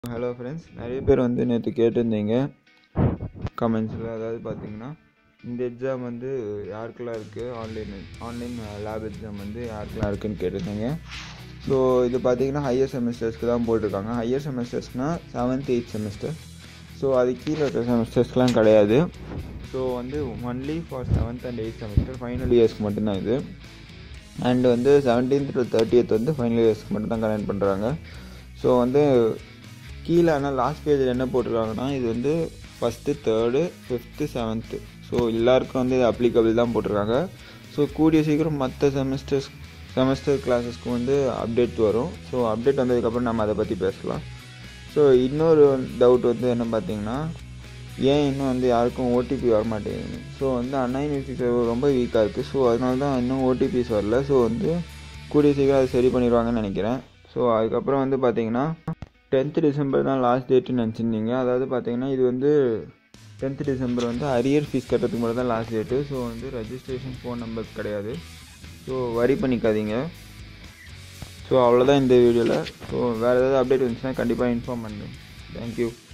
hello friends நிறைய பேர் வந்து நேற்று கேட்டிருந்தீங்க கமெண்ட்ஸில் அதாவது பார்த்தீங்கன்னா இந்த எக்ஸாம் வந்து யாருக்கெல்லாம் இருக்குது ஆன்லைன் ஆன்லைன் லேப் எக்ஸாம் வந்து யாருக்கெல்லாம் இருக்குன்னு கேட்டிருந்தீங்க ஸோ இது பார்த்தீங்கன்னா ஹையர் செமஸ்டர்ஸ்க்கு தான் போட்டிருக்காங்க ஹையர் செமஸ்டர்ஸ்னால் செவன்த் எயித் செமஸ்டர் ஸோ அது கீழே இருக்கிற செமஸ்டர்ஸ்க்கெலாம் கிடையாது ஸோ வந்து only for seventh and eighth semester final இயர்ஸ்க்கு மட்டும்தான் இது அண்ட் வந்து செவன்டீன்த் டு தேர்ட்டியத் வந்து ஃபைனல் இயர்ஸ்க்கு மட்டும் தான் கனெக்ட் பண்ணுறாங்க ஸோ வந்து கீழே ஆனால் லாஸ்ட் பேஜில் என்ன போட்டிருக்காங்கன்னா இது வந்து first third fifth seventh so எல்லாருக்கும் வந்து இது அப்ளிகபிள் தான் போட்டிருக்காங்க ஸோ கூடிய சீக்கிரம் மற்ற செமஸ்டர்ஸ் செமஸ்டர் கிளாஸஸ்க்கு வந்து அப்டேட் வரும் ஸோ அப்டேட் வந்ததுக்கப்புறம் நம்ம அதை பற்றி பேசலாம் ஸோ இன்னொரு டவுட் வந்து என்ன பார்த்தீங்கன்னா ஏன் இன்னும் வந்து யாருக்கும் ஓடிபி வர மாட்டேங்குது ஸோ வந்து அண்ணா யூனிவர்சிட்டி சர்வர் ரொம்ப வீக்காக இருக்குது ஸோ அதனால தான் இன்னும் ஓடிபிஸ் வரல ஸோ வந்து கூடிய சீக்கிரம் அதை சரி பண்ணிடுவாங்கன்னு நினைக்கிறேன் ஸோ அதுக்கப்புறம் வந்து பார்த்தீங்கன்னா டென்த்து டிசம்பர் தான் லாஸ்ட் டேட்டுன்னு நினச்சிருந்தீங்க அதாவது பார்த்தீங்கன்னா இது வந்து டென்த்து டிசம்பர் வந்து அரியர் ஃபீஸ் கட்டுறதுக்கு மட்டும் தான் லாஸ்ட் டேட்டு ஸோ வந்து ரெஜிஸ்ட்ரேஷன் ஃபோன் நம்பர் கிடையாது ஸோ வரி பண்ணிக்காதீங்க ஸோ அவ்வளோதான் இந்த வீடியோவில் ஸோ வேறு ஏதாவது அப்டேட் வந்துச்சுன்னா கண்டிப்பாக இன்ஃபார்ம் பண்ணுறேன் தேங்க்யூ